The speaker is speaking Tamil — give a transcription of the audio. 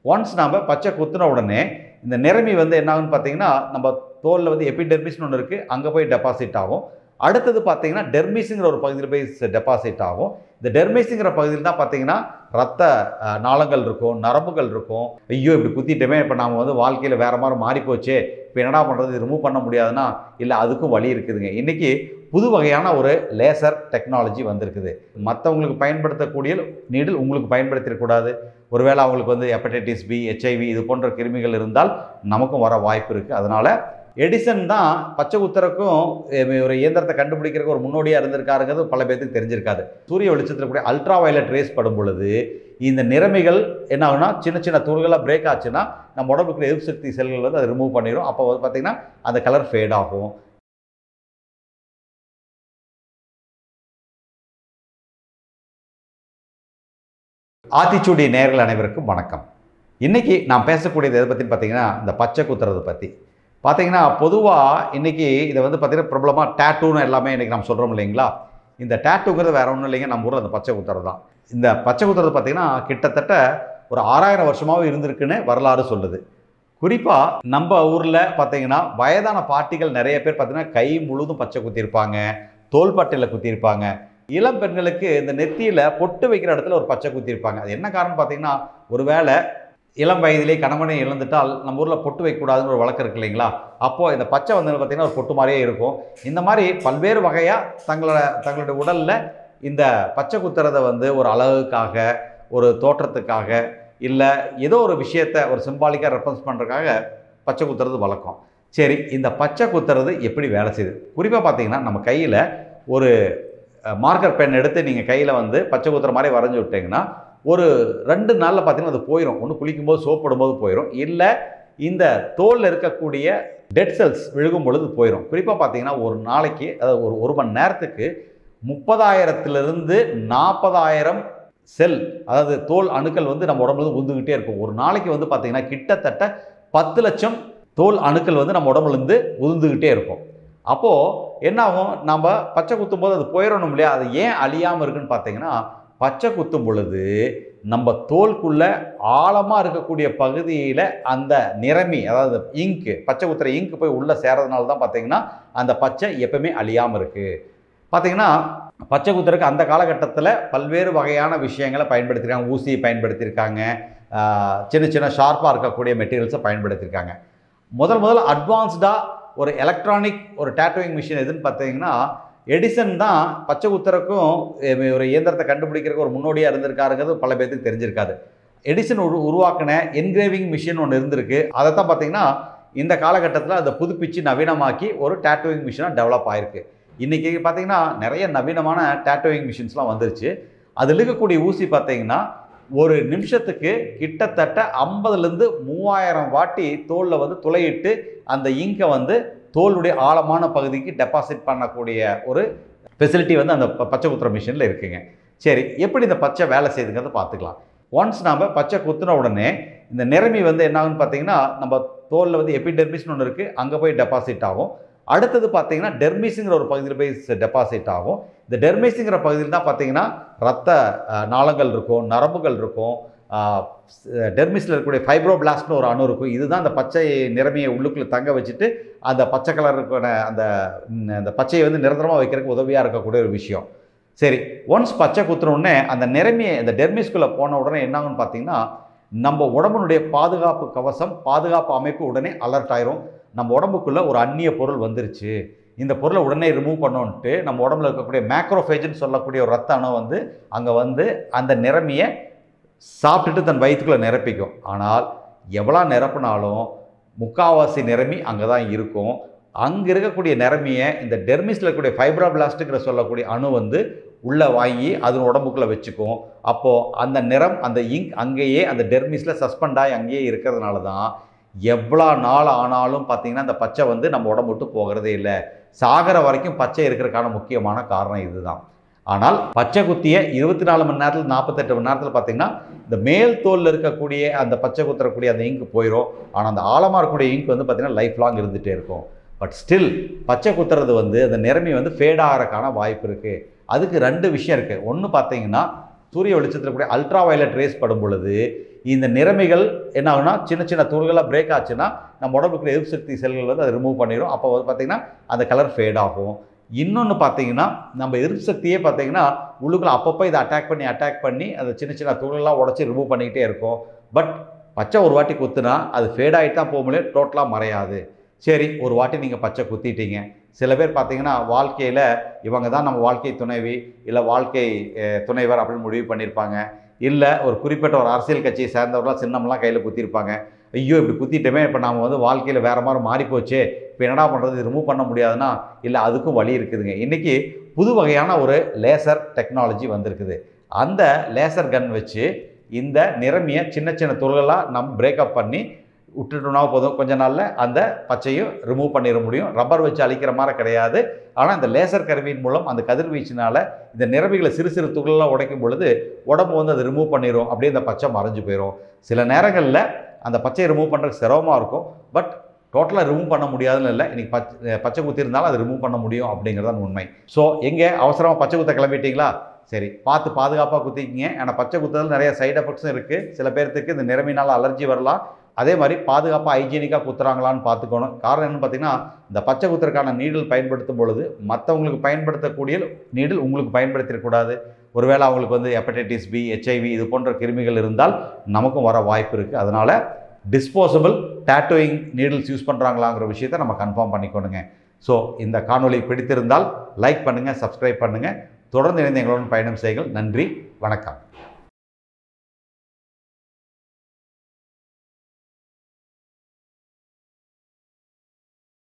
ஒன்ஸ் நாம் பச்சை குத்துன உடனே இந்த நிறமி வந்து என்ன ஆகும்னு பார்த்தீங்கன்னா நம்ம தோலில் வந்து எபிடெர்மிஸ்னு ஒன்று இருக்குது அங்கே போய் டெபாசிட் ஆகும் அடுத்தது பார்த்தீங்கன்னா டெர்மிஸுங்கிற ஒரு பகுதியில் போய் டெபாசிட் ஆகும் இந்த டெர்மிஸுங்கிற பகுதியில் தான் பார்த்தீங்கன்னா ரத்த அஹ், நாளங்கள் இருக்கும் நரம்புகள் இருக்கும் ஐயோ இப்படி குத்திட்டோமே இப்போ நாம் வந்து வாழ்க்கையில் வேறு மாதிரி மாறி போச்சே இப்போ என்னடா பண்ணுறது ரிமூவ் பண்ண முடியாதுன்னா இல்லை அதுக்கும் வழி இருக்குதுங்க இன்றைக்கி புது வகையான ஒரு லேசர் டெக்னாலஜி வந்திருக்குது மற்றவங்களுக்கு பயன்படுத்தக்கூடிய நீடில் உங்களுக்கு பயன்படுத்திடக்கூடாது ஒருவேளை அவங்களுக்கு வந்து ஹெப்படைட்டிஸ் பி ஹெச்ஐவி இது போன்ற கிருமிகள் இருந்தால் நமக்கும் வர வாய்ப்பு இருக்குது அதனால் எடிசன் தான் பச்சை குத்தருக்கும் எ- ஒரு இயந்திரத்தை கண்டுபிடிக்கிறதுக்கு ஒரு முன்னோடியாக இருந்திருக்காருங்கிறது பல பேருக்கு தெரிஞ்சிருக்காது சூரிய வெளிச்சத்தில் கூடிய அல்ட்ரா வயலட் ரேஸ் படும் பொழுது இந்த நிறமிகள் என்ன ஆகுனா சின்ன சின்ன தூள்களாக பிரேக் ஆச்சுன்னா நம்ம உடம்புக்குள்ள எதிர்ப்பு சக்தி செல்கள் வந்து அதை ரிமூவ் பண்ணிடும் அப்போ வந்து பார்த்திங்கன்னா அந்த கலர் ஃபேட் ஆகும் ஆத்திச்சூடி நேயர்கள் அனைவருக்கும் வணக்கம் இன்னைக்கு நான் பேசக்கூடியது எதை பற்றின்னு பார்த்தீங்கன்னா இந்த பச்சை குத்துறதை பற்றி பார்த்தீங்கன்னா பொதுவாக இன்னைக்கு இதை வந்து பார்த்தீங்கன்னா பிரபலமாக டேட்டூன்னு எல்லாமே இன்றைக்கி நம்ம சொல்கிறோம் இல்லைங்களா இந்த டேட்டூங்கிறது வேற ஒன்றும் இல்லைங்க நம்ம ஊரில் அந்த பச்சை குத்துறது தான் இந்த பச்சை குத்துறது பார்த்தீங்கன்னா கிட்டத்தட்ட ஒரு ஆறாயிரம் வருஷமாகவும் இருந்திருக்குன்னு வரலாறு சொல்லுது குறிப்பாக நம்ம ஊரில் பார்த்தீங்கன்னா வயதான பாட்டிகள் நிறைய பேர் பார்த்தீங்கன்னா கை முழுதும் பச்சை குத்திருப்பாங்க தோள்பட்டையில் குத்திருப்பாங்க இளம் பெண்களுக்கு இந்த நெத்தியில் பொட்டு வைக்கிற இடத்துல ஒரு பச்சை குத்திருப்பாங்க அது என்ன காரணம் பார்த்தீங்கன்னா ஒருவேளை இளம் வயதிலே கணவனை இழந்துட்டால் நம்ம ஊரில் பொட்டு வைக்கக்கூடாதுன்னு ஒரு வழக்கம் இருக்கு இல்லைங்களா அப்போது இந்த பச்சை வந்து பார்த்திங்கன்னா ஒரு பொட்டு மாதிரியே இருக்கும் இந்த மாதிரி பல்வேறு வகையாக தங்களோட தங்களுடைய உடலில் இந்த பச்சை குத்துறதை வந்து ஒரு அழகுக்காக ஒரு தோற்றத்துக்காக இல்லை ஏதோ ஒரு விஷயத்தை ஒரு சிம்பாலிக்காக ரெஃபரன்ஸ் பண்ணுறதுக்காக பச்சை குத்துறது வழக்கம் சரி இந்த பச்சை குத்துறது எப்படி வேலை செய்யுது குறிப்பாக பார்த்தீங்கன்னா நம்ம கையில் ஒரு மார்க்கர் பென் எடுத்து நீங்கள் கையில் வந்து பச்சை குத்துற மாதிரி வரைஞ்சி விட்டீங்கன்னா ஒரு ரெண்டு நாளில் பார்த்தீங்கன்னா அது போயிடும் ஒன்று குளிக்கும்போது சோப் போடும்போது போயிடும் இல்லை இந்த தோலில் இருக்கக்கூடிய டெட் செல்ஸ் விழுகும் பொழுது போயிடும் குறிப்பாக பார்த்தீங்கன்னா ஒரு நாளைக்கு அதாவது ஒரு ஒரு மணி நேரத்துக்கு முப்பதாயிரத்துலேருந்து நாற்பதாயிரம் செல் அதாவது தோல் அணுக்கள் வந்து நம்ம உடம்புல இருந்து உந்துக்கிட்டே இருக்கும் ஒரு நாளைக்கு வந்து பார்த்தீங்கன்னா கிட்டத்தட்ட பத்து லட்சம் தோல் அணுக்கள் வந்து நம்ம உடம்புல இருந்து உதுந்துக்கிட்டே இருக்கும் அப்போது என்ன ஆகும் நம்ம பச்சை குத்தும் போது அது போயிடணும் இல்லையா அது ஏன் அழியாமல் இருக்குன்னு பார்த்தீங்கன்னா பச்சை குத்தும் பொழுது நம்ம தோலுக்குள்ள ஆழமாக இருக்கக்கூடிய பகுதியில் அந்த நிறமி அதாவது இங்கு பச்சை குத்துற இங்கு போய் உள்ளே சேரதுனால தான் பார்த்தீங்கன்னா அந்த பச்சை எப்பவுமே அழியாமல் இருக்குது பார்த்தீங்கன்னா பச்சை குத்துறதுக்கு அந்த காலகட்டத்தில் பல்வேறு வகையான விஷயங்களை பயன்படுத்தியிருக்காங்க ஊசியை பயன்படுத்தியிருக்காங்க ஆஹ் சின்ன சின்ன ஷார்ப்பாக இருக்கக்கூடிய மெட்டீரியல்ஸை பயன்படுத்தியிருக்காங்க முதல் முதல்ல அட்வான்ஸ்டாக ஒரு எலக்ட்ரானிக் ஒரு டேட்டோயிங் மிஷின் எதுன்னு பார்த்தீங்கன்னா எடிசன் தான் பச்சை குத்துறக்கும் எ- ஒரு இயந்திரத்தை கண்டுபிடிக்கிறதுக்கு ஒரு முன்னோடியாக இருந்திருக்காருங்கிறது பல பேருக்கு தெரிஞ்சிருக்காது எடிசன் உரு உருவாக்கின என்கிரேவிங் மிஷின் ஒன்று இருந்திருக்கு அதை தான் பார்த்தீங்கன்னா இந்த காலகட்டத்தில் அதை புதுப்பிச்சு நவீனமாக்கி ஒரு டேட்டோயிங் மிஷினாக டெவலப் ஆயிருக்கு இன்றைக்கி பார்த்தீங்கன்னா நிறைய நவீனமான டேட்டோயிங் மிஷின்ஸ்லாம் வந்துருச்சு அதில் இருக்கக்கூடிய ஊசி பார்த்தீங்கன்னா ஒரு நிமிஷத்துக்கு கிட்டத்தட்ட ஐம்பதுலேருந்து மூவாயிரம் வாட்டி தோலில் வந்து துளையிட்டு அந்த இங்கை வந்து தோலுடைய ஆழமான பகுதிக்கு டெபாசிட் பண்ணக்கூடிய ஒரு ஃபெசிலிட்டி வந்து அந்த ப- பச்சை குத்துற மிஷினில் இருக்குங்க சரி எப்படி இந்த பச்சை வேலை செய்யுதுங்கிறத பார்த்துக்கலாம் ஒன்ஸ் நாம் பச்சை குத்துன உடனே இந்த நிறமி வந்து என்ன ஆகும்னு பார்த்தீங்கன்னா நம்ம தோலில் வந்து எபிடெர்மிஸ்னு ஒன்று இருக்குது அங்கே போய் டெபாசிட் ஆகும் அடுத்தது பார்த்தீங்கன்னா டெர்மிஸுங்கிற ஒரு பகுதியில் போய் டெபாசிட் ஆகும் இந்த டெர்மிஸுங்கிற பகுதியில் தான் பார்த்தீங்கன்னா ரத்த அஹ், நாளங்கள் இருக்கும் நரம்புகள் இருக்கும் டெர்மிஸில் இருக்கக்கூடிய ஃபைப்ரோபிளாஸ்ட்னு ஒரு அணு இருக்கும் இதுதான் அந்த பச்சை நிறமியை உள்ளுக்குள்ளே தங்க வச்சுட்டு அந்த பச்சை கலருக்கான அந்த ம், அந்த பச்சையை வந்து நிரந்தரமாக வைக்கிறதுக்கு உதவியாக இருக்கக்கூடிய ஒரு விஷயம் சரி ஒன்ஸ் பச்சை குத்துன உடனே அந்த நிறமியை இந்த டெர்மிஸ்குள்ளே போன உடனே என்ன ஆகும்னு பார்த்தீங்கன்னா நம்ம உடம்புனுடைய பாதுகாப்பு கவசம் பாதுகாப்பு அமைப்பு உடனே அலர்ட் ஆயிரும் நம்ம உடம்புக்குள்ளே ஒரு அந்நிய பொருள் வந்துருச்சு இந்த பொருளை உடனே ரிமூவ் பண்ணோன்ட்டு நம்ம உடம்புல இருக்கக்கூடிய மேக்ரோஃபேஜ்னு சொல்லக்கூடிய ஒரு ரத்த அணு வந்து அங்கே வந்து அந்த நிறமியை சாப்பிட்டுட்டு தன் வயிற்றுக்குள்ளே நிரப்பிக்கும் ஆனால் எவ்வளோ நிரப்பினாலும் முக்காவாசி நிறமி அங்கே தான் இருக்கும் அங்கே இருக்கக்கூடிய நிறமியை இந்த டெர்மிஸில் இருக்கக்கூடிய ஃபைப்ரோபிளாஸ்ட்டுங்கிற சொல்லக்கூடிய அணு வந்து உள்ளே வாங்கி அதன் உடம்புக்குள்ளே வச்சுக்கும் அப்போது அந்த நிறம் அந்த இங்க் அங்கேயே அந்த டெர்மிஸில் சஸ்பெண்ட் ஆகி அங்கேயே இருக்கிறதுனால தான் எவ்வளோ நாள் ஆனாலும் பார்த்தீங்கன்னா அந்த பச்சை வந்து நம்ம உடம்பு விட்டு போகிறதே இல்லை சாகிற வரைக்கும் பச்சை இருக்கிறதுக்கான முக்கியமான காரணம் இதுதான் ஆனால் பச்சை குத்திய இருபத்தி நாலு மணி நேரத்தில் நாற்பத்தெட்டு மணி நேரத்தில் பார்த்தீங்கன்னா இந்த மேல் தோலில் இருக்கக்கூடிய அந்த பச்சை குத்துறக்கூடிய அந்த இங்க் போயிடும் ஆனால் அந்த ஆழமாக இருக்கக்கூடிய இங்க் வந்து பார்த்தீங்கன்னா லைஃப் லாங் இருந்துகிட்டே இருக்கும் பட் ஸ்டில் பச்சை குத்துறது வந்து அந்த நிறமி வந்து ஃபேட் ஆகிறதுக்கான வாய்ப்பு இருக்குது அதுக்கு ரெண்டு விஷயம் இருக்குது ஒன்று பார்த்தீங்கன்னா சூரிய வெளிச்சத்தில் கூடிய அல்ட்ரா வயலட் ரேஸ் படும் பொழுது இந்த நிறமிகள் என்ன ஆகுனா சின்ன சின்ன துகள்களாக பிரேக் ஆச்சுன்னா நம்ம உடம்புக்குள்ள எதிர்ப்பு சக்தி செல்கள் வந்து அதை ரிமூவ் பண்ணிடும் அப்போ வந்து பார்த்திங்கன்னா அந்த கலர் ஃபேட் ஆகும் இன்னொன்று பார்த்தீங்கன்னா நம்ம எதிர்ப்பு சக்தியே பார்த்தீங்கன்னா உள்ளுக்குள்ள அப்பப்போ இதை அட்டாக் பண்ணி அட்டாக் பண்ணி அந்த சின்ன சின்ன துகள்லாம் உடச்சி ரிமூவ் பண்ணிக்கிட்டே இருக்கும் பட் பச்சை ஒரு வாட்டி குத்துனா அது ஃபேட் ஆகிட்டு தான் போக முடியும் டோட்டலாக மறையாது சரி ஒரு வாட்டி நீங்கள் பச்சை குத்திட்டீங்க சில பேர் பார்த்தீங்கன்னா வாழ்க்கையில் இவங்க தான் நம்ம வாழ்க்கை துணைவி இல்லை வாழ்க்கை அஹ், துணைவர் அப்படின்னு முடிவு பண்ணியிருப்பாங்க இல்லை ஒரு குறிப்பிட்ட ஒரு அரசியல் கட்சியை சேர்ந்தவர்களாம் சின்னம்லாம் கையில் குத்திருப்பாங்க ஐயோ இப்படி குத்திட்டோமே இப்போ நாம் வந்து வாழ்க்கையில் வேறு மாதிரி மாறி போச்சே இப்போ என்னடா பண்ணுறது ரிமூவ் பண்ண முடியாதுன்னா இல்லை அதுக்கும் வழி இருக்குதுங்க இன்றைக்கி புது வகையான ஒரு லேசர் டெக்னாலஜி வந்திருக்குது அந்த லேசர் கன் வச்சு இந்த நிறமியை சின்ன சின்ன துகள்களாக நம்ம பிரேக்கப் பண்ணி விட்டுட்டோம்னா போதும் கொஞ்ச நாளில் அந்த பச்சையும் ரிமூவ் பண்ணிட முடியும் ரப்பர் வச்சு அழிக்கிற மாதிரி கிடையாது ஆனால் இந்த லேசர் கருவியின் மூலம் அந்த கதிர்வீச்சினால இந்த நிறமிகளை சிறு சிறு துகள்லாம் உடைக்கும் பொழுது உடம்பு வந்து அதை ரிமூவ் பண்ணிடும் அப்படியே இந்த பச்சை மறைஞ்சு போயிடும் சில நேரங்களில் அந்த பச்சையை ரிமூவ் பண்ணுறதுக்கு சிரமமாக இருக்கும் பட் டோட்டலாக ரிமூவ் பண்ண முடியாதுன்னு இல்லை இன்றைக்கி பச்சை பச்சை குத்தி இருந்தாலும் அதை ரிமூவ் பண்ண முடியும் அப்படிங்கிறது உண்மை ஸோ எங்கே அவசரமாக பச்சை குத்த கிளம்பிட்டீங்களா சரி பார்த்து பாதுகாப்பாக குத்திக்கிங்க ஏன்னா பச்சை குத்துறதுல நிறைய சைடு எஃபெக்ட்ஸும் இருக்குது சில பேர்த்துக்கு இந்த நிறமினால் அலர்ஜி வரலாம் அதே மாதிரி பாதுகாப்பாக ஹைஜீனிக்காக குத்துறாங்களான்னு பார்த்துக்கணும் காரணம் என்னன்னு பார்த்தீங்கன்னா இந்த பச்சை குத்துறதுக்கான நீடில் பயன்படுத்தும் பொழுது மற்றவங்களுக்கு பயன்படுத்தக்கூடிய நீடில் உங்களுக்கு பயன்படுத்திடக்கூடாது ஒருவேளை அவங்களுக்கு வந்து ஹெப்படைட்டிஸ் பி ஹெச்ஐவி இது போன்ற கிருமிகள் இருந்தால் நமக்கும் வர வாய்ப்பு இருக்குது அதனால் டிஸ்போசபிள் டேட்டோயிங் நீடில்ஸ் யூஸ் பண்ணுறாங்களாங்கிற விஷயத்தை நம்ம கன்ஃபார்ம் பண்ணிக்கணுங்க ஸோ இந்த காணொளி பிடித்திருந்தால் லைக் பண்ணுங்கள் சப்ஸ்கிரைப் பண்ணுங்கள் தொடர்ந்து இணைந்து எங்களுடன் பயணம் செய்யுங்கள் நன்றி வணக்கம்